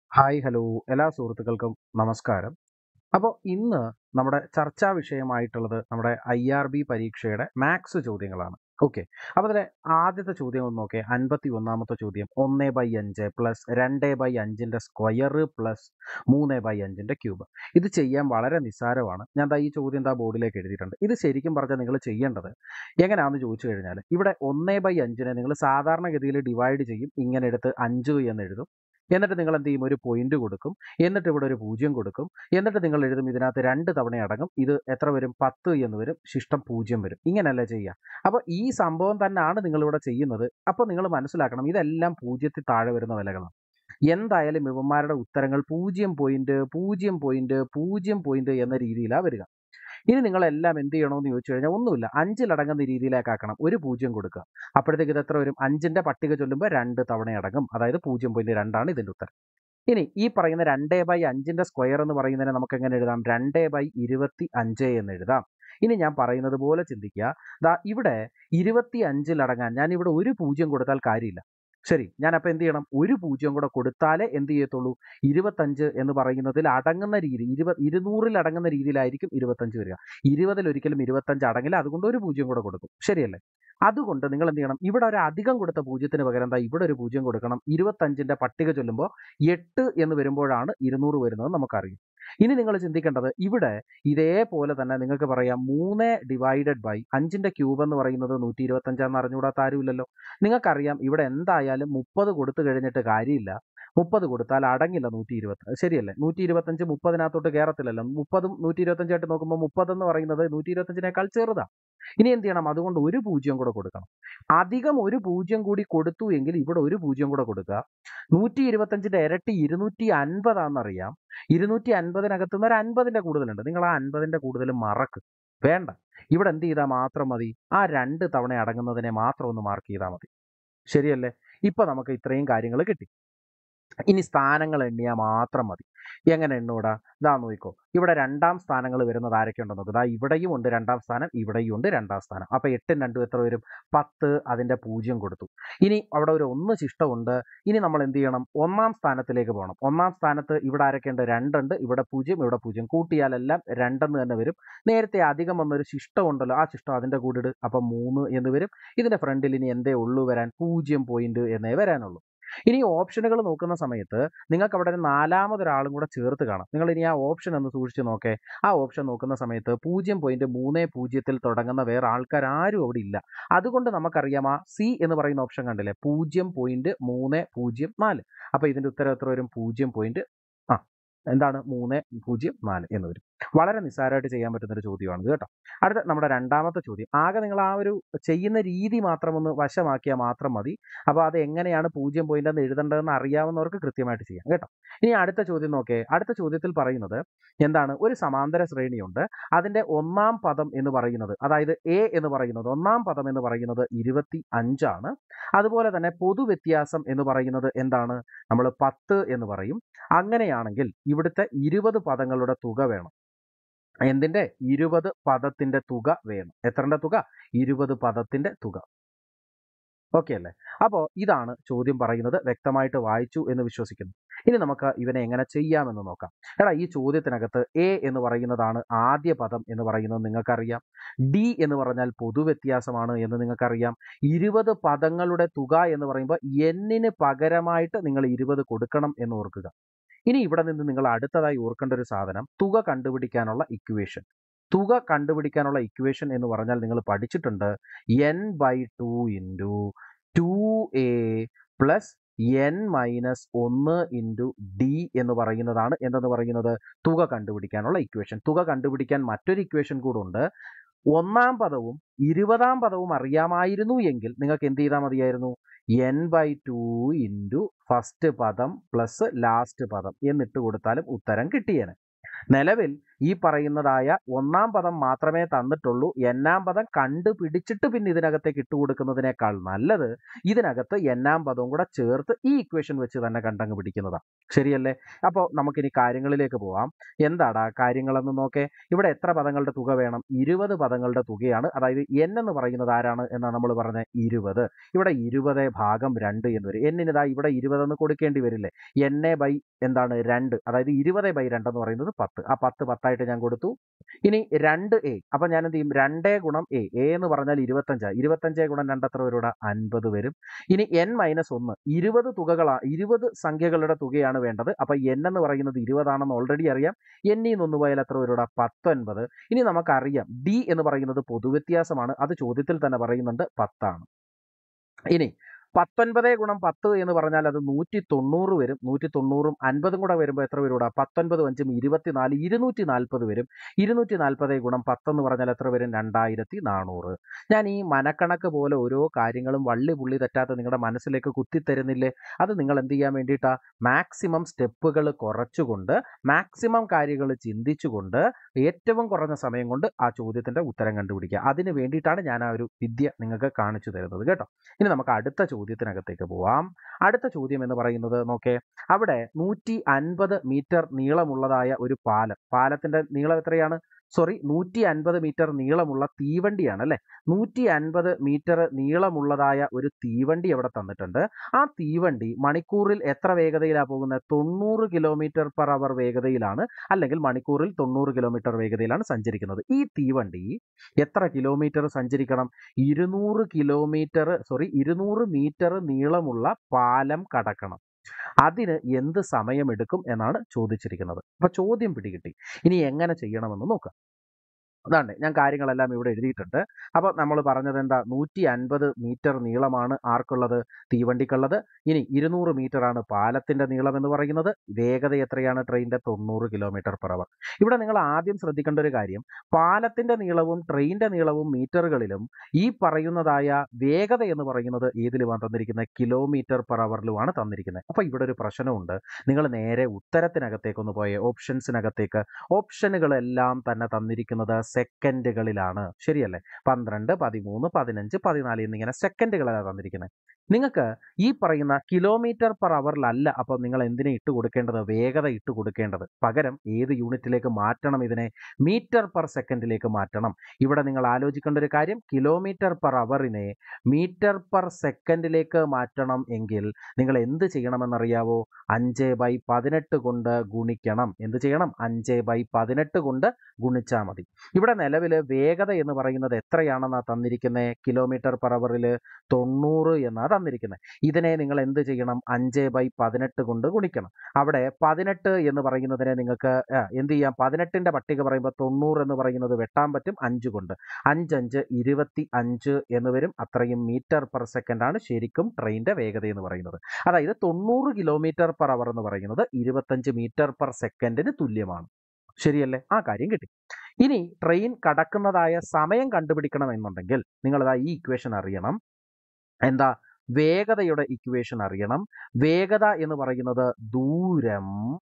hi hello എല്ലാ സുഹൃത്തുക്കൾക്കും നമസ്കാരം അപ്പോൾ ഇന്ന് നമ്മുടെ ചർച്ചാ വിഷയമായിട്ടുള്ളത് നമ്മുടെ ഐ ആർ ബി പരീക്ഷയുടെ മാത്സ് ചോദ്യങ്ങളാണ് ഓക്കെ അപ്പോൾ അതിലെ ആദ്യത്തെ ചോദ്യം ഒന്ന് നോക്കേ അൻപത്തി ഒന്നാമത്തെ ചോദ്യം ഒന്ന് ബൈ അഞ്ച് പ്ലസ് രണ്ട് ബൈ അഞ്ചിൻ്റെ സ്ക്വയർ പ്ലസ് മൂന്ന് ബൈ അഞ്ചിൻ്റെ ക്യൂബ് ഇത് ചെയ്യാൻ വളരെ നിസ്സാരമാണ് ഞാൻ ദാ ഈ ചോദ്യം ദാ ബോർഡിലേക്ക് എഴുതിയിട്ടുണ്ട് ഇത് ശരിക്കും പറഞ്ഞാൽ നിങ്ങൾ ചെയ്യേണ്ടത് എങ്ങനെയാണെന്ന് ചോദിച്ചു കഴിഞ്ഞാൽ ഇവിടെ ഒന്ന് ബൈ അഞ്ചിനെ നിങ്ങൾ സാധാരണഗതിയിൽ ഡിവൈഡ് ചെയ്യും ഇങ്ങനെ എടുത്ത് അഞ്ച് എന്ന് എഴുതും എന്നിട്ട് നിങ്ങൾ എന്ത് ചെയ്യും ഒരു പോയിന്റ് കൊടുക്കും എന്നിട്ട് ഇവിടെ ഒരു പൂജ്യം കൊടുക്കും എന്നിട്ട് നിങ്ങൾ എഴുതും ഇതിനകത്ത് രണ്ട് തവണ അടങ്ങും ഇത് എത്ര വരും പത്ത് എന്ന് വരും ശിഷ്ടം പൂജ്യം വരും ഇങ്ങനെയല്ല ചെയ്യുക അപ്പോൾ ഈ സംഭവം തന്നെയാണ് നിങ്ങളിവിടെ ചെയ്യുന്നത് അപ്പോൾ നിങ്ങൾ മനസ്സിലാക്കണം ഇതെല്ലാം പൂജ്യത്തിൽ താഴെ വരുന്ന വിലകളാണ് എന്തായാലും ഇവന്മാരുടെ ഉത്തരങ്ങൾ പൂജ്യം പോയിന്റ് പൂജ്യം പോയിന്റ് പൂജ്യം പോയിന്റ് എന്ന രീതിയിലാണ് വരിക ഇനി നിങ്ങളെല്ലാം എന്ത് ചെയ്യണമെന്ന് ചോദിച്ചു കഴിഞ്ഞാൽ ഒന്നുമില്ല അഞ്ചിലടങ്ങുന്ന രീതിയിലേക്ക് ആക്കണം ഒരു പൂജ്യം കൊടുക്കുക അപ്പോഴത്തേക്ക് ഇത് എത്ര വരും അഞ്ചിന്റെ പട്ടിക ചൊല്ലുമ്പോൾ രണ്ട് തവണ അടങ്ങും അതായത് പൂജ്യം പോയിന്റ് രണ്ടാണ് ഇതിന്റെ ഉത്തരം ഇനി ഈ പറയുന്ന രണ്ട് ബൈ അഞ്ചിന്റെ സ്ക്വയർ എന്ന് പറയുന്നതിനെ നമുക്ക് എങ്ങനെ എഴുതാം രണ്ട് ബൈ ഇരുപത്തി അഞ്ച് എന്ന് എഴുതാം ഇനി ഞാൻ പറയുന്നത് പോലെ ചിന്തിക്കുക ദാ ഇവിടെ ഇരുപത്തി അഞ്ചിലടങ്ങാൻ ഞാൻ ഇവിടെ ഒരു പൂജ്യം കൊടുത്താൽ കാര്യമില്ല ശരി ഞാൻ അപ്പോൾ എന്ത് ചെയ്യണം ഒരു പൂജ്യം കൂടെ കൊടുത്താലേ എന്ത് ചെയ്യത്തുള്ളൂ ഇരുപത്തഞ്ച് എന്ന് പറയുന്നതിൽ അടങ്ങുന്ന രീതി ഇരുപ ഇരുന്നൂറിൽ അടങ്ങുന്ന രീതിയിലായിരിക്കും ഇരുപത്തഞ്ച് വരിക ഇരുപതിൽ ഒരിക്കലും ഇരുപത്തഞ്ച് അടങ്ങില്ല അതുകൊണ്ട് ഒരു പൂജ്യം കൂടെ കൊടുക്കും ശരിയല്ലേ അതുകൊണ്ട് നിങ്ങൾ എന്ത് ചെയ്യണം ഇവിടെ ഒരു അധികം കൊടുത്ത പൂജ്യത്തിന് പകരം എന്താ ഇവിടെ ഒരു പൂജ്യം കൊടുക്കണം ഇരുപത്തഞ്ചിന്റെ പട്ടിക ചൊല്ലുമ്പോൾ എട്ട് എന്ന് വരുമ്പോഴാണ് ഇരുന്നൂറ് വരുന്നത് നമുക്കറിയാം ഇനി നിങ്ങൾ ചിന്തിക്കേണ്ടത് ഇവിടെ ഇതേപോലെ തന്നെ നിങ്ങൾക്ക് പറയാം മൂന്ന് ഡിവൈഡഡ് ബൈ അഞ്ചിന്റെ ക്യൂബ് എന്ന് പറയുന്നത് നൂറ്റി ഇരുപത്തഞ്ചാന്ന് അറിഞ്ഞുകൂടാത്ത ആരുമില്ലല്ലോ നിങ്ങൾക്കറിയാം ഇവിടെ എന്തായാലും മുപ്പത് കൊടുത്തു കഴിഞ്ഞിട്ട് കാര്യമില്ല മുപ്പത് കൊടുത്താൽ അടങ്ങില്ല നൂറ്റി ഇരുപത്തി ശരിയല്ലേ നൂറ്റി ഇരുപത്തഞ്ച് മുപ്പതിനകത്തോട്ട് കയറത്തില്ലല്ലോ മുപ്പതും നൂറ്റി ഇരുപത്തഞ്ചായിട്ട് നോക്കുമ്പോൾ മുപ്പതെന്ന് പറയുന്നത് നൂറ്റി ഇരുപത്തഞ്ചിനേക്കാൾ ചെറുതാണ് ഇനി എന്ത് ചെയ്യണം അതുകൊണ്ട് ഒരു പൂജ്യം കൂടെ കൊടുക്കണം അധികം ഒരു പൂജ്യം കൂടി കൊടുത്തു എങ്കിൽ ഇവിടെ ഒരു പൂജ്യം കൂടെ കൊടുക്കുക നൂറ്റി ഇരുപത്തഞ്ചിന്റെ ഇരട്ടി ഇരുന്നൂറ്റി അൻപതാണെന്നറിയാം ഇരുന്നൂറ്റി അൻപതിനകത്ത് നിന്ന് ഒരു അൻപതിന്റെ കൂടുതലുണ്ട് നിങ്ങൾ ആ അൻപതിന്റെ കൂടുതൽ മറക്ക് വേണ്ട ഇവിടെ എന്ത് ചെയ്താൽ മാത്രം മതി ആ രണ്ട് തവണ അടങ്ങുന്നതിനെ മാത്രം ഒന്ന് മാർക്ക് ചെയ്താൽ മതി ശരിയല്ലേ ഇപ്പൊ നമുക്ക് ഇത്രയും കാര്യങ്ങൾ കിട്ടി ഇനി സ്ഥാനങ്ങൾ എണ്ണിയാൽ മാത്രം മതി എങ്ങനെ എണ്ണൂടാ ഇതാ നോക്കിക്കോ ഇവിടെ രണ്ടാം സ്ഥാനങ്ങൾ വരുന്നത് ആരൊക്കെ ഉണ്ടെന്ന് നോക്കുക ഇതാ ഇവിടെയും ഉണ്ട് രണ്ടാം സ്ഥാനം ഇവിടെയും ഉണ്ട് രണ്ടാം സ്ഥാനം അപ്പൊ എട്ടും രണ്ടും എത്ര വരും പത്ത് അതിന്റെ പൂജ്യം കൊടുത്തു ഇനി അവിടെ ഒരു ഒന്ന് ശിഷ്ടമുണ്ട് ഇനി നമ്മൾ എന്ത് ചെയ്യണം ഒന്നാം സ്ഥാനത്തിലേക്ക് പോകണം ഒന്നാം സ്ഥാനത്ത് ഇവിടെ ആരൊക്കെ ഉണ്ട് രണ്ടുണ്ട് ഇവിടെ പൂജ്യം ഇവിടെ പൂജ്യം കൂട്ടിയാലെല്ലാം രണ്ടെന്ന് തന്നെ വരും നേരത്തെ അധികം വന്നൊരു ശിഷ്ടമുണ്ടല്ലോ ആ ശിഷ്ടം അതിന്റെ കൂടെ ഇട് അപ്പം മൂന്ന് എന്ന് വരും ഇതിന്റെ ഫ്രണ്ടിൽ ഇനി എന്തേ ഉള്ളൂ വരാൻ പൂജ്യം പോയിന്റ് എന്നേ വരാനുള്ളൂ ഇനി ഓപ്ഷനുകൾ നോക്കുന്ന സമയത്ത് നിങ്ങൾക്ക് അവിടെ ഒരു നാലാമതൊരാളും കൂടെ ചേർത്ത് കാണാം നിങ്ങൾ ഇനി ആ ഓപ്ഷൻ ഒന്ന് സൂക്ഷിച്ച് നോക്കേ ആ ഓപ്ഷൻ നോക്കുന്ന സമയത്ത് പൂജ്യം പോയിന്റ് മൂന്ന് പൂജ്യത്തിൽ തുടങ്ങുന്ന വേറെ ആൾക്കാർ ആരും അവിടെ ഇല്ല അതുകൊണ്ട് നമുക്കറിയാം ആ സി എന്ന് പറയുന്ന ഓപ്ഷൻ കണ്ടില്ലേ പൂജ്യം പോയിന്റ് മൂന്ന് പൂജ്യം നാല് അപ്പൊ ഇതിന്റെ ഉത്തരം എത്ര വരും പൂജ്യം പോയിന്റ് ആ എന്താണ് മൂന്ന് പൂജ്യം നാല് എന്ന് വരും വളരെ നിസ്സാരമായിട്ട് ചെയ്യാൻ പറ്റുന്ന ഒരു ചോദ്യമാണ് കേട്ടോ അടുത്ത നമ്മുടെ രണ്ടാമത്തെ ചോദ്യം ആകെ നിങ്ങൾ ആ ഒരു ചെയ്യുന്ന രീതി മാത്രം ഒന്ന് വശമാക്കിയാൽ മാത്രം മതി അപ്പോൾ അത് എങ്ങനെയാണ് പൂജ്യം പോയിന്റ് എന്ന് എഴുതേണ്ടതെന്ന് അറിയാവുന്നവർക്ക് കൃത്യമായിട്ട് ചെയ്യാം കേട്ടോ ഇനി അടുത്ത ചോദ്യം നോക്കേ അടുത്ത ചോദ്യത്തിൽ പറയുന്നത് എന്താണ് ഒരു സമാന്തര ശ്രേണിയുണ്ട് അതിന്റെ ഒന്നാം പദം എന്ന് പറയുന്നത് അതായത് എ എന്ന് പറയുന്നത് ഒന്നാം പദം എന്ന് പറയുന്നത് ഇരുപത്തി അഞ്ചാണ് അതുപോലെ തന്നെ പൊതുവ്യത്യാസം എന്ന് പറയുന്നത് എന്താണ് നമ്മൾ പത്ത് എന്ന് പറയും അങ്ങനെയാണെങ്കിൽ ഇവിടുത്തെ ഇരുപത് പദങ്ങളുടെ തുക വേണം എന്തിന്റെ ഇരുപത് പദത്തിന്റെ തുക വേണം എത്രന്റെ തുക ഇരുപത് പദത്തിന്റെ തുക ഓക്കെ അല്ലേ അപ്പോൾ ഇതാണ് ചോദ്യം പറയുന്നത് വ്യക്തമായിട്ട് വായിച്ചു എന്ന് വിശ്വസിക്കുന്നു ഇനി നമുക്ക് ഇവനെ എങ്ങനെ ചെയ്യാമെന്ന് നോക്കാം എടാ ഈ ചോദ്യത്തിനകത്ത് എ എന്ന് പറയുന്നതാണ് ആദ്യ പദം എന്ന് പറയുന്നത് നിങ്ങൾക്കറിയാം ഡി എന്ന് പറഞ്ഞാൽ പൊതുവ്യത്യാസമാണ് എന്ന് നിങ്ങൾക്കറിയാം ഇരുപത് പദങ്ങളുടെ തുക എന്ന് പറയുമ്പോൾ എന്നിന് പകരമായിട്ട് നിങ്ങൾ ഇരുപത് കൊടുക്കണം എന്ന് ഓർക്കുക ഇനി ഇവിടെ നിന്ന് നിങ്ങൾ അടുത്തതായി ഓർക്കേണ്ട ഒരു സാധനം തുക കണ്ടുപിടിക്കാനുള്ള ഇക്വേഷൻ തുക കണ്ടുപിടിക്കാനുള്ള ഇക്വേഷൻ എന്ന് പറഞ്ഞാൽ നിങ്ങൾ പഠിച്ചിട്ടുണ്ട് n by two into two a plus n minus ഒന്ന് ഇൻറ്റു ഡി എന്ന് പറയുന്നതാണ് എന്തെന്ന് പറയുന്നത് തുക കണ്ടുപിടിക്കാനുള്ള ഇക്വേഷൻ തുക കണ്ടുപിടിക്കാൻ മറ്റൊരു ഇക്വേഷൻ കൂടെ ഉണ്ട് ഒന്നാം പദവും ഇരുപതാം പദവും അറിയാമായിരുന്നു എങ്കിൽ നിങ്ങൾക്ക് എന്ത് ചെയ്താൽ മതിയായിരുന്നു n by two into first പദം പ്ലസ് ലാസ്റ്റ് പദം എന്നിട്ട് കൊടുത്താലും ഉത്തരം കിട്ടിയേനെ നിലവിൽ ഈ പറയുന്നതായ ഒന്നാം പദം മാത്രമേ തന്നിട്ടുള്ളൂ എന്നാം പദം കണ്ടുപിടിച്ചിട്ട് പിന്നെ ഇതിനകത്തേക്ക് ഇട്ടുകൊടുക്കുന്നതിനേക്കാൾ നല്ലത് ഇതിനകത്ത് എന്നാം പദവും കൂടെ ചേർത്ത് ഈ ഇക്വേഷൻ വെച്ച് തന്നെ കണ്ടങ്ങ് പിടിക്കുന്നതാണ് ശരിയല്ലേ അപ്പോൾ നമുക്കിനി കാര്യങ്ങളിലേക്ക് പോവാം എന്താടാ കാര്യങ്ങളെന്ന് നോക്കേ ഇവിടെ എത്ര പദങ്ങളുടെ തുക വേണം ഇരുപത് പദങ്ങളുടെ തുകയാണ് അതായത് എൻ എന്ന് പറയുന്നത് ആരാണ് എന്നാണ് നമ്മൾ പറഞ്ഞത് ഇരുപത് ഇവിടെ ഇരുപത് ഭാഗം രണ്ട് എന്ന് വരും എന്നിനിതാ ഇവിടെ ഇരുപതെന്ന് കൊടുക്കേണ്ടി വരില്ലേ എൻ ബൈ എന്താണ് രണ്ട് അതായത് ഇരുപത് ബൈ രണ്ട് എന്ന് പറയുന്നത് പത്ത് ആ പത്ത് പത്തായിട്ട് ഞാൻ കൊടുത്തു ഇനി രണ്ട് എ അപ്പൊ ഞാൻ എന്ത് ചെയ്യും രണ്ടേ ഗുണം എ എ എന്ന് പറഞ്ഞാൽ ഇരുപത്തഞ്ചാ ഇരുപത്തഞ്ചേ ഗുണം രണ്ട് എത്ര വരും ഇവിടെ അൻപത് വരും ഇനി എൻ മൈനസ് ഒന്ന് ഇരുപത് തുകകളാ ഇരുപത് സംഖ്യകളുടെ തുകയാണ് വേണ്ടത് അപ്പൊ എൻ എന്ന് പറയുന്നത് ഇരുപതാണെന്ന് ഓൾറെഡി അറിയാം എന്നിൽ നിന്ന് ഒന്ന് പോയാൽ എത്ര വരും ഇവിടെ പത്തൊൻപത് ഇനി നമുക്കറിയാം ഡി എന്ന് പറയുന്നത് പൊതുവ്യത്യാസമാണ് അത് ചോദ്യത്തിൽ തന്നെ പറയുന്നുണ്ട് പത്താണ് ഇനി പത്തൊൻപത് ഗുണം പത്ത് എന്ന് പറഞ്ഞാൽ അത് നൂറ്റി തൊണ്ണൂറ് വരും നൂറ്റി തൊണ്ണൂറും അൻപതും കൂടെ വരുമ്പോൾ എത്ര വരും ഇവിടെ പത്തൊൻപത് അഞ്ചും ഇരുപത്തിനാല് ഇരുന്നൂറ്റി നാൽപ്പത് വരും ഇരുന്നൂറ്റി നാൽപ്പത് ഗുണം പത്തെന്ന് പറഞ്ഞാൽ എത്ര വരും രണ്ടായിരത്തി നാനൂറ് ഞാൻ ഈ മനക്കണക്ക് പോലെ ഓരോ കാര്യങ്ങളും വള്ളി പുള്ളി തെറ്റാത്ത നിങ്ങളുടെ മനസ്സിലേക്ക് കുത്തിത്തരുന്നില്ലേ അത് നിങ്ങൾ എന്ത് ചെയ്യാൻ വേണ്ടിയിട്ടാ മാക്സിമം സ്റ്റെപ്പുകൾ കുറച്ചുകൊണ്ട് മാക്സിമം കാര്യങ്ങൾ ചിന്തിച്ചുകൊണ്ട് ഏറ്റവും കുറഞ്ഞ സമയം കൊണ്ട് ആ ചോദ്യത്തിന്റെ ഉത്തരം കണ്ടുപിടിക്കുക അതിന് വേണ്ടിയിട്ടാണ് ഞാൻ ആ ഒരു വിദ്യ നിങ്ങൾക്ക് കാണിച്ചു തരുന്നത് കേട്ടോ ഇനി നമുക്ക് അടുത്ത ചോദ്യത്തിനകത്തേക്ക് പോവാം അടുത്ത ചോദ്യം എന്ന് പറയുന്നത് നോക്കേ അവിടെ നൂറ്റി അൻപത് മീറ്റർ നീളമുള്ളതായ ഒരു പാലം പാലത്തിന്റെ നീളം എത്രയാണ് സോറി നൂറ്റി അൻപത് മീറ്റർ നീളമുള്ള തീവണ്ടിയാണ് അല്ലെ നൂറ്റി അൻപത് മീറ്റർ നീളമുള്ളതായ ഒരു തീവണ്ടി അവിടെ തന്നിട്ടുണ്ട് ആ തീവണ്ടി മണിക്കൂറിൽ എത്ര വേഗതയിലാണ് പോകുന്നത് തൊണ്ണൂറ് കിലോമീറ്റർ പെർ അവർ വേഗതയിലാണ് അല്ലെങ്കിൽ മണിക്കൂറിൽ തൊണ്ണൂറ് കിലോമീറ്റർ വേഗതയിലാണ് സഞ്ചരിക്കുന്നത് ഈ തീവണ്ടി എത്ര കിലോമീറ്റർ സഞ്ചരിക്കണം ഇരുന്നൂറ് കിലോമീറ്റർ സോറി ഇരുന്നൂറ് മീറ്റർ നീളമുള്ള പാലം കടക്കണം അതിന് എന്ത് സമയമെടുക്കും എന്നാണ് ചോദിച്ചിരിക്കുന്നത് അപ്പൊ ചോദ്യം പിടികിട്ടി ഇനി എങ്ങനെ ചെയ്യണമെന്ന് നോക്കാം അതാണ് ഞാൻ കാര്യങ്ങളെല്ലാം ഇവിടെ എഴുതിയിട്ടുണ്ട് അപ്പോൾ നമ്മൾ പറഞ്ഞത് എന്താ നൂറ്റി അൻപത് മീറ്റർ നീളമാണ് ആർക്കുള്ളത് തീവണ്ടിക്കുള്ളത് ഇനി ഇരുന്നൂറ് മീറ്റർ ആണ് പാലത്തിന്റെ നീളം എന്ന് പറയുന്നത് വേഗത എത്രയാണ് ട്രെയിനിന്റെ തൊണ്ണൂറ് കിലോമീറ്റർ പെർ അവർ ഇവിടെ നിങ്ങൾ ആദ്യം ശ്രദ്ധിക്കേണ്ട ഒരു കാര്യം പാലത്തിന്റെ നീളവും ട്രെയിനിന്റെ നീളവും മീറ്ററുകളിലും ഈ പറയുന്നതായ വേഗത എന്ന് പറയുന്നത് ഏതിലുമാണ് തന്നിരിക്കുന്നത് കിലോമീറ്റർ പെർ അവറിലുമാണ് തന്നിരിക്കുന്നത് അപ്പൊ ഇവിടെ ഒരു പ്രശ്നമുണ്ട് നിങ്ങൾ നേരെ ഉത്തരത്തിനകത്തേക്ക് ഒന്ന് പോയേ ഓപ്ഷൻസിനകത്തേക്ക് ഓപ്ഷനുകളെല്ലാം തന്നെ തന്നിരിക്കുന്നത് സെക്കൻഡുകളിലാണ് ശരിയല്ലേ പന്ത്രണ്ട് പതിമൂന്ന് പതിനഞ്ച് പതിനാല് എന്നിങ്ങനെ സെക്കൻഡുകളാണ് തന്നിരിക്കുന്നത് നിങ്ങൾക്ക് ഈ പറയുന്ന കിലോമീറ്റർ പെർ അവറിലല്ല അപ്പോൾ നിങ്ങൾ എന്തിനെ ഇട്ട് കൊടുക്കേണ്ടത് വേഗത ഇട്ട് കൊടുക്കേണ്ടത് പകരം ഏത് യൂണിറ്റിലേക്ക് മാറ്റണം ഇതിനെ മീറ്റർ പെർ സെക്കൻഡിലേക്ക് മാറ്റണം ഇവിടെ നിങ്ങൾ ആലോചിക്കേണ്ട ഒരു കാര്യം കിലോമീറ്റർ പെർ അവറിനെ മീറ്റർ പെർ സെക്കൻഡിലേക്ക് മാറ്റണം എങ്കിൽ നിങ്ങൾ എന്ത് ചെയ്യണമെന്നറിയാവോ അഞ്ച് ബൈ പതിനെട്ട് കൊണ്ട് ഗുണിക്കണം എന്ത് ചെയ്യണം അഞ്ച് ബൈ പതിനെട്ട് കൊണ്ട് ഗുണിച്ചാൽ മതി ഇവിടെ നിലവിൽ വേഗത എന്ന് പറയുന്നത് എത്രയാണെന്നാ തന്നിരിക്കുന്നത് കിലോമീറ്റർ പെർ അവറിൽ തൊണ്ണൂറ് എന്നാ തന്നിരിക്കുന്നത് ഇതിനെ നിങ്ങൾ എന്ത് ചെയ്യണം അഞ്ച് ബൈ പതിനെട്ട് കൊണ്ട് ഗുണിക്കണം അവിടെ പതിനെട്ട് എന്ന് പറയുന്നതിനെ നിങ്ങൾക്ക് ആ, എന്ത് ചെയ്യാം പതിനെട്ടിന്റെ പട്ടിക പറയുമ്പോൾ തൊണ്ണൂറ് എന്ന് പറയുന്നത് വെട്ടാൻ പറ്റും അഞ്ച് കൊണ്ട് അഞ്ചഞ്ച് ഇരുപത്തി അഞ്ച് എന്ന് വരും അത്രയും മീറ്റർ പെർ സെക്കൻഡ് ആണ് ശരിക്കും ട്രെയിനിന്റെ വേഗത എന്ന് പറയുന്നത് അതായത് തൊണ്ണൂറ് കിലോമീറ്റർ പെർ അവർ എന്ന് പറയുന്നത് ഇരുപത്തഞ്ച് മീറ്റർ പെർ സെക്കൻഡിന് തുല്യമാണ് ശരിയല്ലേ ആ കാര്യം കിട്ടി ഇനി ട്രെയിൻ കടക്കുന്നതായ സമയം കണ്ടുപിടിക്കണം എന്നുണ്ടെങ്കിൽ നിങ്ങളിതാ ഈ ഇക്വേഷൻ അറിയണം എന്താ വേഗതയുടെ ഇക്വേഷൻ അറിയണം വേഗത എന്ന് പറയുന്നത് ദൂരം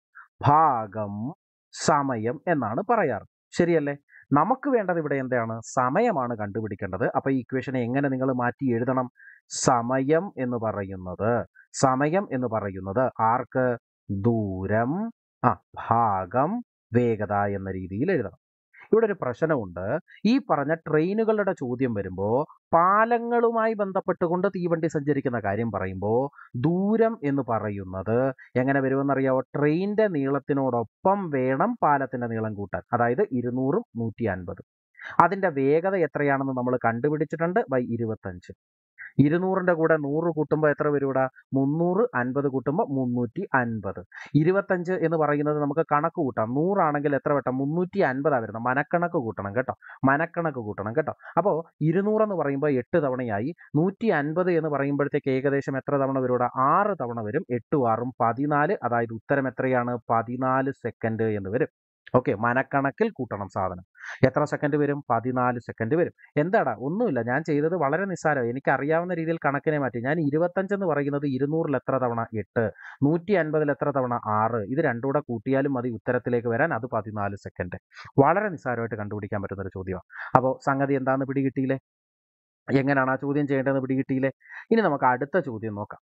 ഭാഗം സമയം എന്നാണ് പറയാറ് ശരിയല്ലേ നമുക്ക് വേണ്ടത് ഇവിടെ എന്താണ് സമയമാണ് കണ്ടുപിടിക്കേണ്ടത് അപ്പൊ ഈ ഇക്വേഷനെ എങ്ങനെ നിങ്ങൾ മാറ്റി എഴുതണം സമയം എന്ന് പറയുന്നത് സമയം എന്ന് പറയുന്നത് ആർക്ക് ദൂരം ആ ഭാഗം വേഗത എന്ന രീതിയിൽ എഴുതണം ഇവിടെ ഒരു പ്രശ്നമുണ്ട് ഈ പറഞ്ഞ ട്രെയിനുകളുടെ ചോദ്യം വരുമ്പോൾ പാലങ്ങളുമായി ബന്ധപ്പെട്ടുകൊണ്ട് തീവണ്ടി സഞ്ചരിക്കുന്ന കാര്യം പറയുമ്പോൾ ദൂരം എന്ന് പറയുന്നത് എങ്ങനെ വരുമെന്നറിയാവോ ട്രെയിനിന്റെ നീളത്തിനോടൊപ്പം വേണം പാലത്തിന്റെ നീളം കൂട്ടാൻ അതായത് ഇരുന്നൂറും നൂറ്റി അൻപതും അതിന്റെ വേഗത എത്രയാണെന്ന് നമ്മൾ കണ്ടുപിടിച്ചിട്ടുണ്ട് ബൈ ഇരുപത്തഞ്ച് ഇരുന്നൂറിന്റെ കൂടെ നൂറ് കൂട്ടുമ്പോൾ എത്ര വരും ഇവിടെ മുന്നൂറ് അൻപത് കൂട്ടുമ്പോൾ മുന്നൂറ്റി അൻപത് ഇരുപത്തഞ്ച് എന്ന് പറയുന്നത് നമുക്ക് കണക്ക് കൂട്ടാം നൂറാണെങ്കിൽ എത്ര വട്ടം മുന്നൂറ്റി അൻപതാണ് വരുന്നത് മനക്കണക്ക് കൂട്ടണം കേട്ടോ മനക്കണക്ക് കൂട്ടണം കേട്ടോ അപ്പോൾ ഇരുന്നൂറ് എന്ന് പറയുമ്പോൾ എട്ട് തവണയായി നൂറ്റി അൻപത് എന്ന് പറയുമ്പോഴത്തേക്ക് ഏകദേശം എത്ര തവണ വരും ഇവിടെ ആറ് തവണ വരും എട്ടും ആറും പതിനാല് അതായത് ഉത്തരം എത്രയാണ് പതിനാല് സെക്കൻഡ് എന്ന് വരും ഓക്കെ മനക്കണക്കിൽ കൂട്ടണം സാധനം എത്ര സെക്കൻഡ് വരും പതിനാല് സെക്കൻഡ് വരും എന്താടാ ഒന്നുമില്ല ഞാൻ ചെയ്തത് വളരെ നിസ്സാരം എനിക്ക് അറിയാവുന്ന രീതിയിൽ കണക്കിനെ മാറ്റി ഞാൻ ഇരുപത്തഞ്ച് എന്ന് പറയുന്നത് ഇരുന്നൂറിൽ എത്ര തവണ എട്ട് നൂറ്റി അൻപതിൽ എത്ര തവണ ആറ് ഇത് രണ്ടും കൂടെ കൂട്ടിയാലും മതി ഉത്തരത്തിലേക്ക് വരാൻ അത് പതിനാല് സെക്കൻഡ് വളരെ നിസ്സാരമായിട്ട് കണ്ടുപിടിക്കാൻ പറ്റുന്ന ഒരു ചോദ്യമാണ് അപ്പോൾ സംഗതി എന്താണെന്ന് പിടികിട്ടിയില്ലേ എങ്ങനെയാണ് ആ ചോദ്യം ചെയ്യേണ്ടതെന്ന് പിടികിട്ടിയില്ലേ ഇനി നമുക്ക് അടുത്ത ചോദ്യം നോക്കാം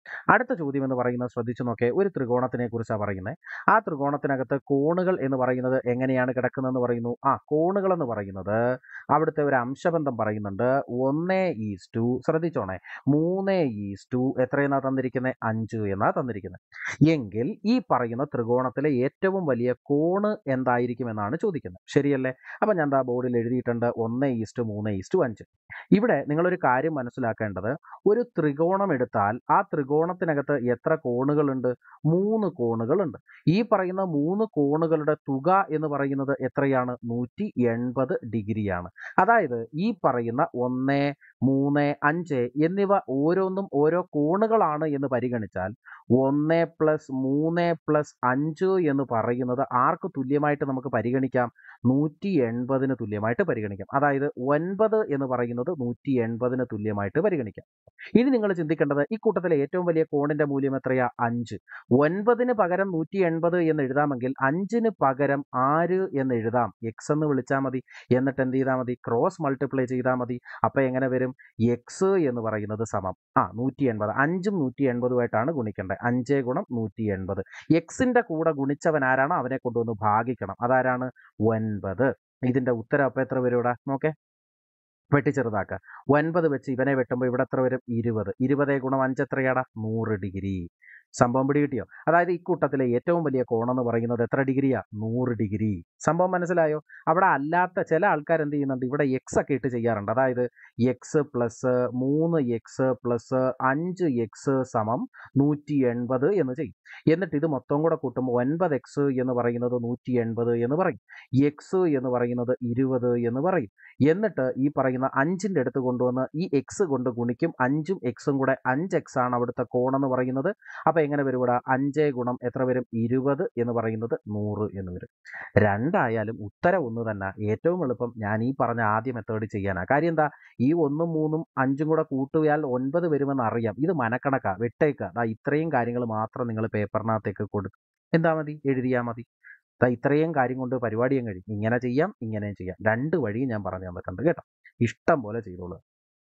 അടുത്ത ചോദ്യം എന്ന് പറയുന്നത് ശ്രദ്ധിച്ചു നോക്കേ ഒരു ത്രികോണത്തിനെ കുറിച്ചാണ് പറയുന്നത് ആ ത്രികോണത്തിനകത്ത് കോണുകൾ എന്ന് പറയുന്നത് എങ്ങനെയാണ് കിടക്കുന്നതെന്ന് പറയുന്നു ആ കോണുകൾ എന്ന് പറയുന്നത് അവിടുത്തെ ഒരു അംശബന്ധം പറയുന്നുണ്ട് ഒന്നേ ഈസ് ടു ശ്രദ്ധിച്ചോണേ മൂന്ന് ഈസ് ടു എത്രയെന്നാ തന്നിരിക്കുന്നത് അഞ്ച് എന്നാ തന്നിരിക്കുന്നത് എങ്കിൽ ഈ പറയുന്ന ത്രികോണത്തിലെ ഏറ്റവും വലിയ കോണ് എന്തായിരിക്കും എന്നാണ് ചോദിക്കുന്നത് ശരിയല്ലേ അപ്പം ഞാൻ ദാ ബോർഡിൽ എഴുതിയിട്ടുണ്ട് ഒന്ന് ഈസ്റ്റ് മൂന്ന് ഈസ്റ്റ് അഞ്ച് ഇവിടെ നിങ്ങളൊരു കാര്യം മനസ്സിലാക്കേണ്ടത് ഒരു ത്രികോണം എടുത്താൽ ആ ത്രികോണത്തിനകത്ത് എത്ര കോണുകളുണ്ട് മൂന്ന് കോണുകളുണ്ട് ഈ പറയുന്ന മൂന്ന് കോണുകളുടെ തുക എന്ന് പറയുന്നത് എത്രയാണ് നൂറ്റി എൺപത് ഡിഗ്രിയാണ് അതായത് ഈ പറയുന്ന ഒന്ന് മൂന്ന് അഞ്ച് എന്നിവ ഓരോന്നും ഓരോ കോണുകളാണ് എന്ന് പരിഗണിച്ചാൽ ഒന്ന് പ്ലസ് മൂന്ന് പ്ലസ് അഞ്ച് എന്ന് പറയുന്നത് ആർക്ക് തുല്യമായിട്ട് നമുക്ക് പരിഗണിക്കാം നൂറ്റി എൺപതിന് തുല്യമായിട്ട് പരിഗണിക്കാം അതായത് ഒൻപത് എന്ന് പറയുന്നത് നൂറ്റി എൺപതിന് തുല്യമായിട്ട് പരിഗണിക്കാം ഇനി നിങ്ങൾ ചിന്തിക്കേണ്ടത് ഈ കൂട്ടത്തിലെ ഏറ്റവും വലിയ കോണിന്റെ മൂല്യം എത്രയാ അഞ്ച് ഒൻപതിന് പകരം നൂറ്റി എൺപത് എന്ന് എഴുതാമെങ്കിൽ അഞ്ചിന് പകരം ആര് എന്ന് എഴുതാം എക്സ് എന്ന് വിളിച്ചാൽ മതി എന്നിട്ട് എന്ത് ചെയ്താൽ മതി ക്രോസ് മൾട്ടിപ്ലൈ ചെയ്താൽ മതി അപ്പൊ എങ്ങനെ വരും എക്സ് എന്ന് പറയുന്നത് സമം ആ നൂറ്റി എൺപത് അഞ്ചും നൂറ്റി എൺപതുമായിട്ടാണ് ഗുണിക്കേണ്ടത് അഞ്ച് ഗുണം നൂറ്റി എൺപത് എക്സിന്റെ കൂടെ ഗുണിച്ചവൻ ആരാണ് അവനെ കൊണ്ടുവന്ന് ഭാഗിക്കണം അതാരാണ് ഒൻപത് ഇതിന്റെ ഉത്തരം അപ്പൊ എത്ര വരും ഇവിടെ നോക്കേ വെട്ടി ചെറുതാക്കുക ഒൻപത് വെച്ച് ഇവനെ വെട്ടുമ്പോൾ ഇവിടെ എത്ര വരും ഇരുപത് ഇരുപതേ ഗുണം അഞ്ച് എത്രയാടാ നൂറ് ഡിഗ്രി സംഭവം പിടികിട്ടിയോ അതായത് ഇക്കൂട്ടത്തിലെ ഏറ്റവും വലിയ കോണെന്ന് പറയുന്നത് എത്ര ഡിഗ്രിയാ നൂറ് ഡിഗ്രി സംഭവം മനസ്സിലായോ അവിടെ അല്ലാത്ത ചില ആൾക്കാർ എന്ത് ചെയ്യുന്നുണ്ട് ഇവിടെ എക്സ് ഒക്കെ ഇട്ട് ചെയ്യാറുണ്ട് അതായത് എക്സ് പ്ലസ് മൂന്ന് എക്സ് പ്ലസ് അഞ്ച് എക്സ് സമം നൂറ്റി എൺപത് എന്ന് ചെയ്യും എന്നിട്ട് ഇത് മൊത്തം കൂടെ കൂട്ടുമ്പോൾ ഒൻപത് എക്സ് എന്ന് പറയുന്നത് നൂറ്റി എൺപത് എന്ന് പറയും എക്സ് എന്ന് പറയുന്നത് ഇരുപത് എന്ന് പറയും എന്നിട്ട് ഈ പറയുന്ന അഞ്ചിൻ്റെ അടുത്ത് കൊണ്ടുവന്ന് ഈ എക്സ് കൊണ്ട് ഗുണിക്കും അഞ്ചും എക്സും കൂടെ അഞ്ച് എക്സ് ആണ് അവിടുത്തെ കോണെന്ന് പറയുന്നത് അപ്പോൾ എങ്ങനെ വരും ഇവിടെ അഞ്ച് ഗുണം എത്ര വരും ഇരുപത് എന്ന് പറയുന്നത് നൂറ് എന്ന് വരും രണ്ടായാലും ഉത്തരം ഒന്ന് തന്നെ ഏറ്റവും എളുപ്പം ഞാൻ ഈ പറഞ്ഞ ആദ്യ മെത്തേഡ് ചെയ്യാനാണ് കാര്യം എന്താ ഈ ഒന്നും മൂന്നും അഞ്ചും കൂടെ കൂട്ടുകയാൽ ഒൻപത് വരുമെന്ന് അറിയാം ഇത് മനക്കണക്കാ വെട്ടേക്ക ദാ ഇത്രയും കാര്യങ്ങൾ മാത്രം നിങ്ങൾ പേപ്പറിനകത്തേക്ക് കൊടുക്കും എന്താ മതി എഴുതിയാൽ മതി ദാ ഇത്രയും കാര്യം കൊണ്ട് പരിപാടിയും കഴിയും ഇങ്ങനെ ചെയ്യാം ഇങ്ങനെയും ചെയ്യാം രണ്ട് വഴിയും ഞാൻ പറഞ്ഞു തന്നിട്ടുണ്ട് കേട്ടോ ഇഷ്ടം പോലെ ചെയ്തോളൂ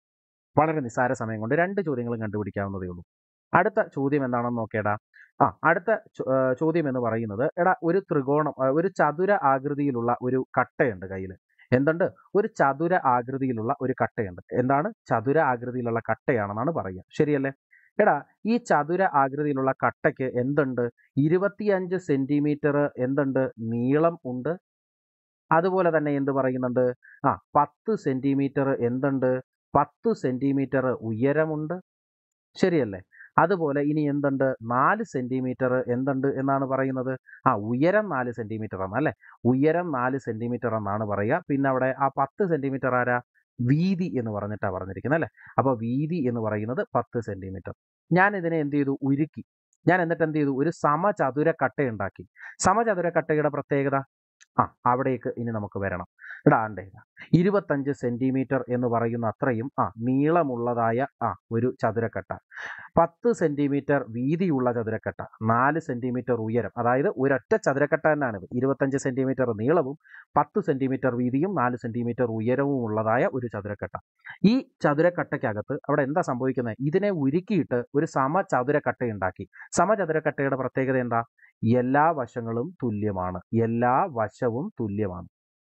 വളരെ നിസ്സാര സമയം കൊണ്ട് രണ്ട് ചോദ്യങ്ങളും കണ്ടുപിടിക്കാവുന്നതേ ഉള്ളൂ അടുത്ത ചോദ്യം എന്താണെന്ന് നോക്കേടാ ആ അടുത്ത ചോ- ആ, ചോദ്യം എന്ന് പറയുന്നത് എടാ ഒരു ത്രികോണം ആ, ഒരു ചതുര ആകൃതിയിലുള്ള ഒരു കട്ടയുണ്ട് കയ്യിൽ എന്തുണ്ട് ഒരു ചതുര ആകൃതിയിലുള്ള ഒരു കട്ടയുണ്ട് എന്താണ് ചതുര ആകൃതിയിലുള്ള കട്ടയാണെന്നാണ് പറയുക ശരിയല്ലേ എടാ ഈ ചതുര ആകൃതിയിലുള്ള കട്ടയ്ക്ക് എന്തുണ്ട് ഇരുപത്തിയഞ്ച് സെന്റിമീറ്റർ എന്തുണ്ട് നീളം ഉണ്ട് അതുപോലെ തന്നെ എന്ത് പറയുന്നുണ്ട് ആ പത്ത് സെന്റിമീറ്റർ എന്തുണ്ട് പത്ത് സെന്റിമീറ്റർ ഉയരമുണ്ട് ശരിയല്ലേ അതുപോലെ ഇനി എന്തുണ്ട് നാല് സെന്റിമീറ്റർ എന്തുണ്ട് എന്നാണ് പറയുന്നത് ആ ഉയരം നാല് സെന്റിമീറ്റർ ആണ് അല്ലെ ഉയരം നാല് സെന്റിമീറ്റർ എന്നാണ് പറയുക പിന്നെ അവിടെ ആ പത്ത് സെന്റിമീറ്റർ ആരാ വീതി എന്ന് പറഞ്ഞിട്ടാണ് പറഞ്ഞിരിക്കുന്നത് അല്ലേ അപ്പോൾ വീതി എന്ന് പറയുന്നത് പത്ത് സെന്റിമീറ്റർ ഞാൻ ഇതിനെ എന്ത് ചെയ്തു ഉരുക്കി ഞാൻ എന്നിട്ട് എന്ത് ചെയ്തു ഒരു സമചതുര കട്ട ഉണ്ടാക്കി സമചതുര കട്ടയുടെ പ്രത്യേകത ആ അവിടേക്ക് ഇനി നമുക്ക് വരണം ഇടാണ്ടേ ഇരുപത്തഞ്ച് സെന്റിമീറ്റർ എന്ന് പറയുന്ന അത്രയും ആ നീളമുള്ളതായ ആ ഒരു ചതുരക്കട്ട പത്ത് സെന്റിമീറ്റർ വീതിയുള്ള ചതുരക്കട്ട നാല് സെന്റിമീറ്റർ ഉയരം അതായത് ഒരൊറ്റ ചതുരക്കട്ട തന്നെയാണിത് ഇരുപത്തഞ്ച് സെന്റിമീറ്റർ നീളവും പത്ത് സെന്റിമീറ്റർ വീതിയും നാല് സെന്റിമീറ്റർ ഉയരവും ഉള്ളതായ ഒരു ചതുരക്കട്ട ഈ ചതുരക്കട്ടയ്ക്കകത്ത് അവിടെ എന്താ സംഭവിക്കുന്നത് ഇതിനെ ഉരുക്കിയിട്ട് ഒരു സമചതുരക്കട്ട ഉണ്ടാക്കി സമചതുരക്കട്ടയുടെ പ്രത്യേകത എന്താ എല്ലാ വശങ്ങളും തുല്യമാണ് എല്ലാ വശവും തുല്യമാണ്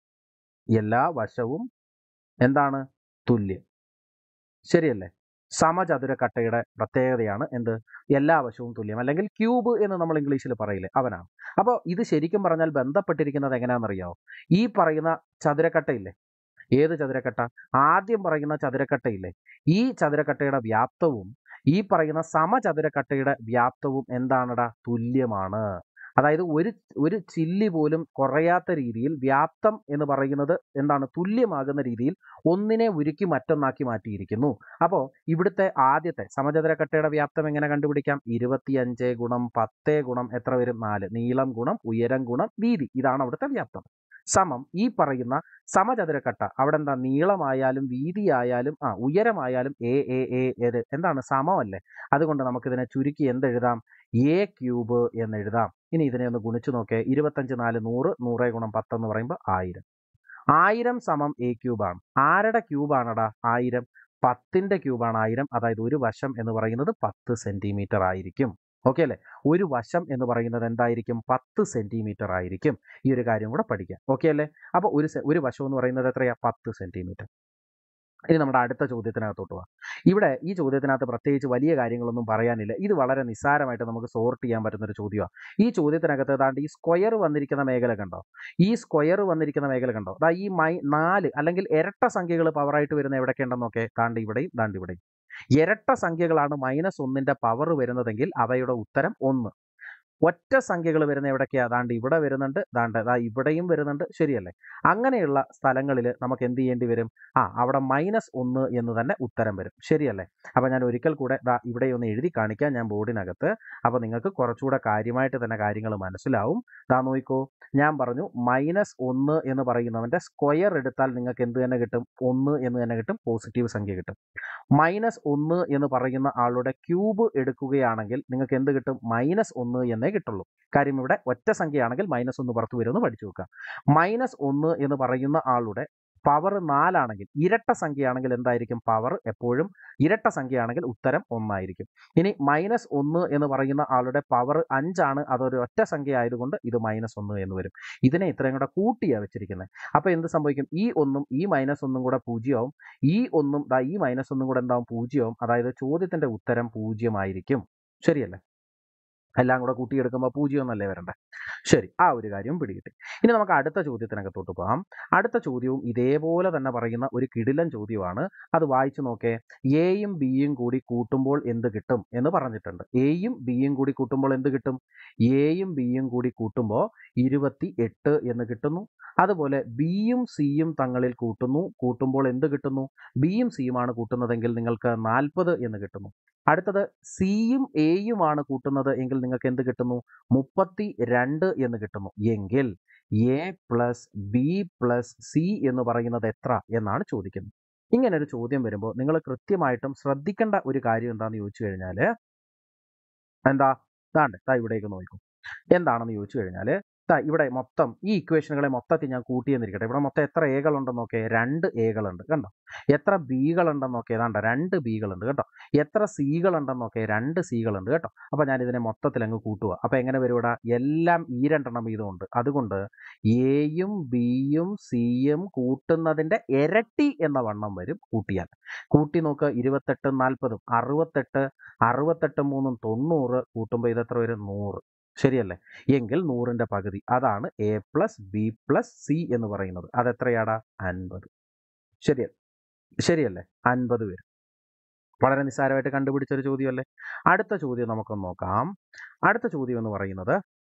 എല്ലാ വശവും എന്താണ് തുല്യം ശരിയല്ലേ സമചതുരക്കട്ടയുടെ പ്രത്യേകതയാണ് എന്ത് എല്ലാ വശവും തുല്യം അല്ലെങ്കിൽ ക്യൂബ് എന്ന് നമ്മൾ ഇംഗ്ലീഷിൽ പറയില്ലേ അവനാണ് അപ്പോൾ ഇത് ശരിക്കും പറഞ്ഞാൽ ബന്ധപ്പെട്ടിരിക്കുന്നത് എങ്ങനെയാണെന്നറിയാമോ ഈ പറയുന്ന ചതുരക്കട്ടയില്ലേ ഏത് ചതുരക്കട്ട ആദ്യം പറയുന്ന ചതുരക്കട്ടയില്ലേ ഈ ചതുരക്കട്ടയുടെ വ്യാപ്തവും ഈ പറയുന്ന സമചതുരക്കട്ടയുടെ വ്യാപ്തവും എന്താണെടാ തുല്യമാണ് അതായത് ഒരു ഒരു ചില്ലി പോലും കുറയാത്ത രീതിയിൽ വ്യാപ്തം എന്ന് പറയുന്നത് എന്താണ് തുല്യമാകുന്ന രീതിയിൽ ഒന്നിനെ ഉരുക്കി മറ്റൊന്നാക്കി മാറ്റിയിരിക്കുന്നു അപ്പോൾ ഇവിടുത്തെ ആദ്യത്തെ സമചതുരക്കട്ടയുടെ വ്യാപ്തം എങ്ങനെ കണ്ടുപിടിക്കാം ഇരുപത്തിയഞ്ച് ഗുണം പത്ത് ഗുണം എത്ര വരും നാല് നീളം ഗുണം ഉയരം ഗുണം വീതി ഇതാണ് അവിടുത്തെ വ്യാപ്തം സമം ഈ പറയുന്ന സമചതുരക്കട്ട അവിടെ എന്താ നീളമായാലും വീതിയായാലും ആ ഉയരമായാലും എ എ എ ഏത് എന്താണ് സമമല്ലേ അതുകൊണ്ട് നമുക്കിതിനെ ചുരുക്കി എന്തെഴുതാം എ ക്യൂബ് എന്ന് എഴുതാം ഇനി ഇതിനെ ഒന്ന് ഗുണിച്ചു നോക്കേ ഇരുപത്തഞ്ച് നാല് നൂറ് നൂറ് ഗുണം പത്ത് എന്ന് പറയുമ്പോൾ ആയിരം ആയിരം സമം എ ക്യൂബാണ് ആരുടെ ക്യൂബാണടാ ആയിരം പത്തിൻ്റെ ക്യൂബാണ് ആയിരം അതായത് ഒരു വശം എന്ന് പറയുന്നത് പത്ത് സെൻറ്റിമീറ്റർ ആയിരിക്കും ഓക്കെ അല്ലേ ഒരു വശം എന്ന് പറയുന്നത് എന്തായിരിക്കും പത്ത് സെൻറ്റിമീറ്റർ ആയിരിക്കും ഈ ഒരു കാര്യം കൂടെ പഠിക്കാം ഓക്കെ അല്ലേ അപ്പോൾ ഒരു സെ- ഒരു വശം എന്ന് പറയുന്നത് എത്രയാ പത്ത് സെൻറ്റിമീറ്റർ ഇനി നമ്മുടെ അടുത്ത ചോദ്യത്തിനകത്തോട്ട് പോവാം ഇവിടെ ഈ ചോദ്യത്തിനകത്ത് പ്രത്യേകിച്ച് വലിയ കാര്യങ്ങളൊന്നും പറയാനില്ല ഇത് വളരെ നിസ്സാരമായിട്ട് നമുക്ക് സോർട്ട് ചെയ്യാൻ പറ്റുന്ന ഒരു ചോദ്യമാണ് ഈ ചോദ്യത്തിനകത്ത് ഏതാണ്ട് ഈ സ്ക്വയർ വന്നിരിക്കുന്ന മേഖല കണ്ടോ ഈ സ്ക്വയർ വന്നിരിക്കുന്ന മേഖല കണ്ടോ ദാ ഈ മൈ നാല് അല്ലെങ്കിൽ ഇരട്ട സംഖ്യകൾ പവറായിട്ട് വരുന്ന എവിടെയൊക്കെ ഉണ്ടെന്ന് നോക്കേ താണ്ട് ഇവിടെയും താണ്ട് ഇവിടെയും ഇരട്ട സംഖ്യകളാണ് മൈനസ് ഒന്നിന്റെ പവർ വരുന്നതെങ്കിൽ അവയുടെ ഉത്തരം ഒന്ന് ഒറ്റ സംഖ്യകൾ വരുന്ന എവിടൊക്കെയാ ദാണ്ട് ഇവിടെ വരുന്നുണ്ട് ദാണ്ട് ദാ ഇവിടെയും വരുന്നുണ്ട് ശരിയല്ലേ അങ്ങനെയുള്ള സ്ഥലങ്ങളിൽ നമുക്ക് എന്ത് ചെയ്യേണ്ടി വരും ആ അവിടെ മൈനസ് ഒന്ന് എന്ന് തന്നെ ഉത്തരം വരും ശരിയല്ലേ അപ്പോൾ ഞാൻ ഒരിക്കൽ കൂടെ ദാ ഇവിടെ ഒന്ന് എഴുതി കാണിക്കാം ഞാൻ ബോർഡിനകത്ത് അപ്പോൾ നിങ്ങൾക്ക് കുറച്ചുകൂടെ കാര്യമായിട്ട് തന്നെ കാര്യങ്ങൾ മനസ്സിലാവും ദാ നോക്കൂ ഞാൻ പറഞ്ഞു മൈനസ് ഒന്ന് എന്ന് പറയുന്നവൻ്റെ സ്ക്വയർ എടുത്താൽ നിങ്ങൾക്ക് എന്ത് തന്നെ കിട്ടും ഒന്ന് എന്ന് തന്നെ കിട്ടും പോസിറ്റീവ് സംഖ്യ കിട്ടും മൈനസ് ഒന്ന് എന്ന് പറയുന്ന ആളുടെ ക്യൂബ് എടുക്കുകയാണെങ്കിൽ നിങ്ങൾക്ക് എന്ത് കിട്ടും മൈനസ് ഒന്ന് എന്നേ കിട്ടുള്ളൂ കാര്യം ഇവിടെ ഒറ്റ സംഖ്യയാണെങ്കിൽ മൈനസ് ഒന്ന് പുറത്ത് വരുമെന്ന് പഠിച്ചു വെക്കുക മൈനസ് ഒന്ന് എന്ന് പറയുന്ന ആളുടെ പവർ നാലാണെങ്കിൽ ഇരട്ട സംഖ്യയാണെങ്കിൽ എന്തായിരിക്കും പവർ എപ്പോഴും ഇരട്ട സംഖ്യയാണെങ്കിൽ ഉത്തരം ഒന്നായിരിക്കും ഇനി മൈനസ് ഒന്ന് എന്ന് പറയുന്ന ആളുടെ പവർ അഞ്ചാണ് അതൊരു ഒറ്റ സംഖ്യ ആയതുകൊണ്ട് ഇത് മൈനസ് ഒന്ന് എന്ന് വരും ഇതിനെ ഇത്രയും കൂടെ കൂട്ടിയാണ് വെച്ചിരിക്കുന്നത് അപ്പോൾ എന്ത് സംഭവിക്കും ഈ ഒന്നും ഈ മൈനസ് ഒന്നും കൂടെ പൂജ്യമാവും ഈ ഒന്നും ദാ ഈ മൈനസ് ഒന്നും കൂടെ എന്താവും പൂജ്യമാവും അതായത് ചോദ്യത്തിന്റെ ഉത്തരം പൂജ്യമായിരിക്കും ശരിയല്ലേ എല്ലാം കൂടെ കൂട്ടിയെടുക്കുമ്പോൾ പൂജ്യം എന്നല്ലേ വരണ്ടേ ശരി ആ ഒരു കാര്യം പിടികിട്ടി ഇനി നമുക്ക് അടുത്ത ചോദ്യത്തിനകത്തോട്ട് പോകാം അടുത്ത ചോദ്യവും ഇതേപോലെ തന്നെ പറയുന്ന ഒരു കിടിലൻ ചോദ്യമാണ് അത് വായിച്ചു നോക്കേ എയും ബിയും കൂടി കൂട്ടുമ്പോൾ എന്ത് കിട്ടും എന്ന് പറഞ്ഞിട്ടുണ്ട് എയും ബിയും കൂടി കൂട്ടുമ്പോൾ എന്ത് കിട്ടും എയും ബിയും കൂടി കൂട്ടുമ്പോൾ ഇരുപത്തി എട്ട് എന്ന് കിട്ടുന്നു അതുപോലെ ബിയും സിയും തങ്ങളിൽ കൂട്ടുന്നു കൂട്ടുമ്പോൾ എന്ത് കിട്ടുന്നു ബിയും സിയുമാണ് കൂട്ടുന്നതെങ്കിൽ നിങ്ങൾക്ക് നാൽപ്പത് എന്ന് കിട്ടുന്നു അടുത്തത് സിയും എയുമാണ് കൂട്ടുന്നത് എങ്കിൽ നിങ്ങൾക്ക് എന്ത് കിട്ടുന്നു മുപ്പത്തി രണ്ട് എന്ന് കിട്ടുന്നു എങ്കിൽ a plus b plus c എന്ന് പറയുന്നത് എത്ര എന്നാണ് ചോദിക്കുന്നത് ഇങ്ങനെ ഒരു ചോദ്യം വരുമ്പോൾ നിങ്ങൾ കൃത്യമായിട്ടും ശ്രദ്ധിക്കേണ്ട ഒരു കാര്യം എന്താണെന്ന് ചോദിച്ചു കഴിഞ്ഞാൽ എന്താ ഇതാണ്ട് ദാ ഇവിടേക്ക് നോക്കും എന്താണെന്ന് ചോദിച്ചു കഴിഞ്ഞാൽ ദാ ഇവിടെ മൊത്തം ഈ ഇക്വേഷനുകളെ മൊത്തത്തിൽ ഞാൻ കൂട്ടിയെന്നിരിക്കട്ടെ ഇവിടെ മൊത്തം എത്ര എകളുണ്ടെന്ന് നോക്കേ രണ്ട് എകളുണ്ട് കണ്ടോ എത്ര ബികളുണ്ടെന്ന് നോക്കേ ഏതാണ്ട് രണ്ട് ബികളുണ്ട് കേട്ടോ എത്ര സികളുണ്ടെന്ന് നോക്കേ രണ്ട് സികളുണ്ട് കേട്ടോ അപ്പോൾ ഞാൻ ഇതിനെ മൊത്തത്തിൽ അങ്ങ് കൂട്ടുക അപ്പോൾ എങ്ങനെ വരും ഇവിടെ എല്ലാം ഈ രണ്ടെണ്ണം വീതമുണ്ട് അതുകൊണ്ട് എയും ബിയും സിയും കൂട്ടുന്നതിൻ്റെ ഇരട്ടി എന്ന വണ്ണം വരും കൂട്ടിയാൽ കൂട്ടി നോക്കുക ഇരുപത്തെട്ടും നാൽപ്പതും അറുപത്തെട്ട് അറുപത്തെട്ട് മൂന്നും തൊണ്ണൂറ് കൂട്ടുമ്പോൾ ഇതെത്ര വരും നൂറ് ശരിയല്ലേ എങ്കിൽ നൂറിൻ്റെ പകുതി അതാണ് a plus b plus c എന്ന് പറയുന്നത് അതെത്രയാടാ അൻപത് ശരി ശരിയല്ലേ അൻപത് വരും വളരെ നിസ്സാരമായിട്ട് കണ്ടുപിടിച്ചൊരു ചോദ്യമല്ലേ അടുത്ത ചോദ്യം നമുക്കൊന്ന് നോക്കാം അടുത്ത ചോദ്യം എന്ന് പറയുന്നത്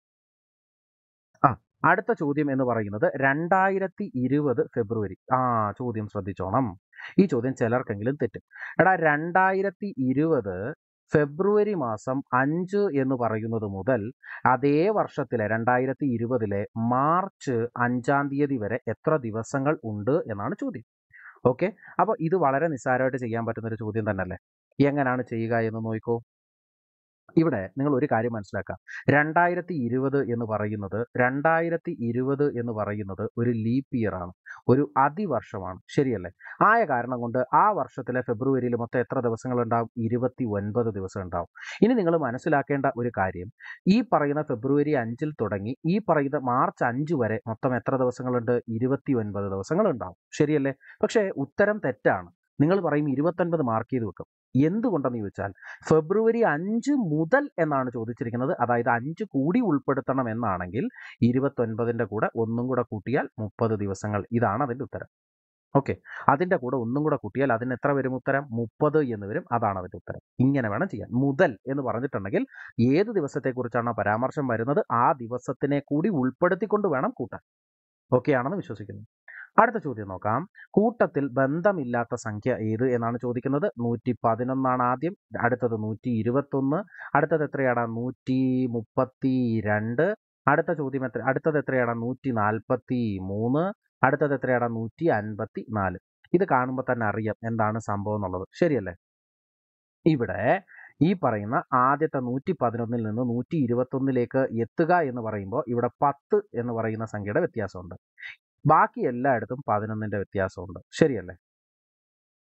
ആ അടുത്ത ചോദ്യം എന്ന് പറയുന്നത് രണ്ടായിരത്തി ഇരുപത് ഫെബ്രുവരി ആ ചോദ്യം ശ്രദ്ധിച്ചോണം ഈ ചോദ്യം ചിലർക്കെങ്കിലും തെറ്റും എടാ രണ്ടായിരത്തി ഇരുപത് ഫെബ്രുവരി മാസം അഞ്ച് എന്ന് പറയുന്നത് മുതൽ അതേ വർഷത്തിലെ രണ്ടായിരത്തി ഇരുപതിലെ മാർച്ച് അഞ്ചാം തീയതി വരെ എത്ര ദിവസങ്ങൾ ഉണ്ട് എന്നാണ് ചോദ്യം ഓക്കെ അപ്പോൾ ഇത് വളരെ നിസ്സാരമായിട്ട് ചെയ്യാൻ പറ്റുന്ന ഒരു ചോദ്യം തന്നെയല്ലേ എങ്ങനെയാണ് ചെയ്യുക എന്ന് നോക്കൂ ഇവിടെ നിങ്ങൾ ഒരു കാര്യം മനസ്സിലാക്കുക രണ്ടായിരത്തി ഇരുപത് എന്ന് പറയുന്നത് രണ്ടായിരത്തി ഇരുപത് എന്ന് പറയുന്നത് ഒരു ലീപ്പ് ഇയർ ആണ് ഒരു അതിവർഷമാണ് ശരിയല്ലേ ആയ കാരണം കൊണ്ട് ആ വർഷത്തിലെ ഫെബ്രുവരിയിൽ മൊത്തം എത്ര ദിവസങ്ങൾ ഉണ്ടാവും ഇരുപത്തി ഒൻപത് ദിവസം ഉണ്ടാവും ഇനി നിങ്ങൾ മനസ്സിലാക്കേണ്ട ഒരു കാര്യം ഈ പറയുന്ന ഫെബ്രുവരി അഞ്ചിൽ തുടങ്ങി ഈ പറയുന്ന മാർച്ച് അഞ്ച് വരെ മൊത്തം എത്ര ദിവസങ്ങളുണ്ട് ഇരുപത്തി ഒൻപത് ദിവസങ്ങൾ ഉണ്ടാവും ശരിയല്ലേ പക്ഷേ ഉത്തരം തെറ്റാണ് നിങ്ങൾ പറയും ഇരുപത്തൊൻപത് മാർക്ക് ചെയ്ത് വെക്കും എന്തുകൊണ്ടെന്ന് ചോദിച്ചാൽ ഫെബ്രുവരി അഞ്ച് മുതൽ എന്നാണ് ചോദിച്ചിരിക്കുന്നത് അതായത് അഞ്ച് കൂടി ഉൾപ്പെടുത്തണം എന്നാണെങ്കിൽ ഇരുപത്തൊൻപതിൻ്റെ കൂടെ ഒന്നും കൂടെ കൂട്ടിയാൽ മുപ്പത് ദിവസങ്ങൾ ഇതാണ് അതിൻ്റെ ഉത്തരം ഓക്കെ അതിൻ്റെ കൂടെ ഒന്നും കൂടെ കൂട്ടിയാൽ അതിന് എത്ര വരും ഉത്തരം മുപ്പത് എന്ന് വരും അതാണ് അതിൻ്റെ ഉത്തരം ഇങ്ങനെ വേണം ചെയ്യാൻ മുതൽ എന്ന് പറഞ്ഞിട്ടുണ്ടെങ്കിൽ ഏത് ദിവസത്തെക്കുറിച്ചാണോ പരാമർശം വരുന്നത് ആ ദിവസത്തിനെ കൂടി ഉൾപ്പെടുത്തിക്കൊണ്ട് വേണം കൂട്ടാൻ ഓക്കെ ആണെന്ന് വിശ്വസിക്കുന്നു അടുത്ത ചോദ്യം നോക്കാം കൂട്ടത്തിൽ ബന്ധമില്ലാത്ത സംഖ്യ ഏത് എന്നാണ് ചോദിക്കുന്നത് നൂറ്റി പതിനൊന്നാണ് ആദ്യം അടുത്തത് നൂറ്റി ഇരുപത്തൊന്ന് അടുത്തത് എത്രയാണ് നൂറ്റി മുപ്പത്തി രണ്ട് അടുത്ത ചോദ്യം എത്ര അടുത്തത് എത്രയാണ് നൂറ്റി നാൽപ്പത്തി മൂന്ന് അടുത്തത് എത്രയാണ് നൂറ്റി അൻപത്തി നാല് ഇത് കാണുമ്പോൾ തന്നെ അറിയാം എന്താണ് സംഭവം എന്നുള്ളത് ശരിയല്ലേ ഇവിടെ ഈ പറയുന്ന ആദ്യത്തെ നൂറ്റി പതിനൊന്നിൽ നിന്ന് നൂറ്റി ഇരുപത്തൊന്നിലേക്ക് എത്തുക എന്ന് പറയുമ്പോൾ ഇവിടെ പത്ത് എന്ന് പറയുന്ന സംഖ്യയുടെ വ്യത്യാസമുണ്ട് ബാക്കി എല്ലായിടത്തും പതിനൊന്നിൻ്റെ വ്യത്യാസമുണ്ട് ശരിയല്ലേ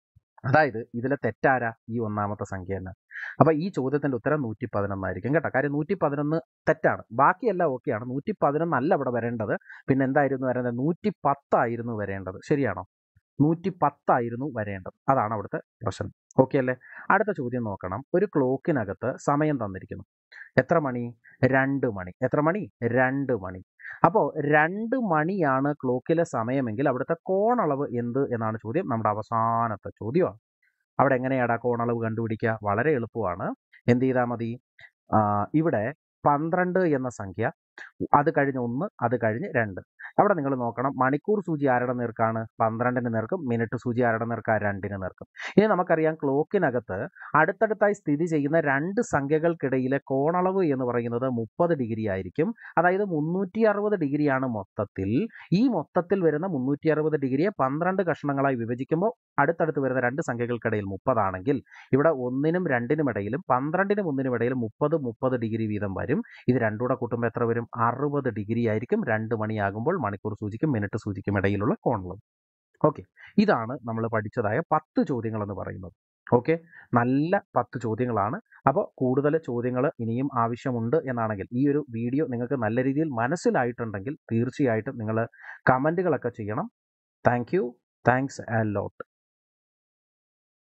അതായത് ഇതിലെ തെറ്റാര ഈ ഒന്നാമത്തെ സംഖ്യ തന്നെ അപ്പൊ ഈ ചോദ്യത്തിന്റെ ഉത്തരം നൂറ്റി പതിനൊന്നായിരിക്കും കേട്ടോ കാര്യം നൂറ്റി പതിനൊന്ന് തെറ്റാണ് ബാക്കിയെല്ലാം ഓക്കെയാണ് നൂറ്റി പതിനൊന്നല്ല ഇവിടെ വരേണ്ടത് പിന്നെ എന്തായിരുന്നു വരേണ്ടത് നൂറ്റി പത്തായിരുന്നു വരേണ്ടത് ശരിയാണോ നൂറ്റി പത്തായിരുന്നു വരേണ്ടത് അതാണ് അവിടുത്തെ പ്രശ്നം ഓക്കെ അല്ലേ അടുത്ത ചോദ്യം നോക്കണം ഒരു ക്ലോക്കിനകത്ത് സമയം തന്നിരിക്കുന്നു എത്ര മണി രണ്ട് മണി എത്ര മണി രണ്ട് മണി അപ്പോൾ രണ്ട് മണിയാണ് ക്ലോക്കിലെ സമയമെങ്കിൽ അവിടുത്തെ കോണളവ് എന്ത് എന്നാണ് ചോദ്യം നമ്മുടെ അവസാനത്തെ ചോദ്യമാണ് അവിടെ എങ്ങനെയാടാ കോണളവ് കണ്ടുപിടിക്കുക വളരെ എളുപ്പമാണ് എന്ത് ചെയ്താൽ മതി ആ, ഇവിടെ പന്ത്രണ്ട് എന്ന സംഖ്യ അത് കഴിഞ്ഞ് ഒന്ന് അത് കഴിഞ്ഞ് രണ്ട് അവിടെ നിങ്ങൾ നോക്കണം മണിക്കൂർ സൂചി ആരുടെ നേർക്കാണ് പന്ത്രണ്ടിന് നേർക്കും മിനിറ്റ് സൂചി ആരുടെ നേർക്കാ രണ്ടിന് നേർക്കും ഇനി നമുക്കറിയാം ക്ലോക്കിനകത്ത് അടുത്തടുത്തായി സ്ഥിതി ചെയ്യുന്ന രണ്ട് സംഖ്യകൾക്കിടയിലെ കോണളവ് എന്ന് പറയുന്നത് മുപ്പത് ഡിഗ്രി ആയിരിക്കും അതായത് മുന്നൂറ്റി അറുപത് ഡിഗ്രിയാണ് മൊത്തത്തിൽ ഈ മൊത്തത്തിൽ വരുന്ന മുന്നൂറ്റി അറുപത് ഡിഗ്രിയെ പന്ത്രണ്ട് കഷ്ണങ്ങളായി വിഭജിക്കുമ്പോൾ അടുത്തടുത്ത് വരുന്ന രണ്ട് സംഖ്യകൾക്കിടയിൽ മുപ്പതാണെങ്കിൽ ഇവിടെ ഒന്നിനും രണ്ടിനും ഇടയിലും പന്ത്രണ്ടിനും ഒന്നിനും ഇടയിലും മുപ്പത് മുപ്പത് ഡിഗ്രി വീതം വരും ഇത് രണ്ടുകൂടെ കൂട്ടുമ്പോൾ എത്ര വരും അറുപത് ഡിഗ്രി ആയിരിക്കും രണ്ട് മണിയാകുമ്പോൾ മണിക്കൂർ സൂചിക്കും മിനിറ്റ് സൂചിക്കും ഇടയിലുള്ള കോണളവ് ഓക്കെ ഇതാണ് നമ്മൾ പഠിച്ചതായ പത്ത് ചോദ്യങ്ങൾ എന്ന് പറയുന്നത് ഓക്കെ നല്ല പത്ത് ചോദ്യങ്ങളാണ് അപ്പോൾ കൂടുതൽ ചോദ്യങ്ങൾ ഇനിയും ആവശ്യമുണ്ട് എന്നാണെങ്കിൽ ഈ ഒരു വീഡിയോ നിങ്ങൾക്ക് നല്ല രീതിയിൽ മനസ്സിലായിട്ടുണ്ടെങ്കിൽ തീർച്ചയായിട്ടും നിങ്ങൾ കമൻറ്റുകളൊക്കെ ചെയ്യണം thank you thanks a lot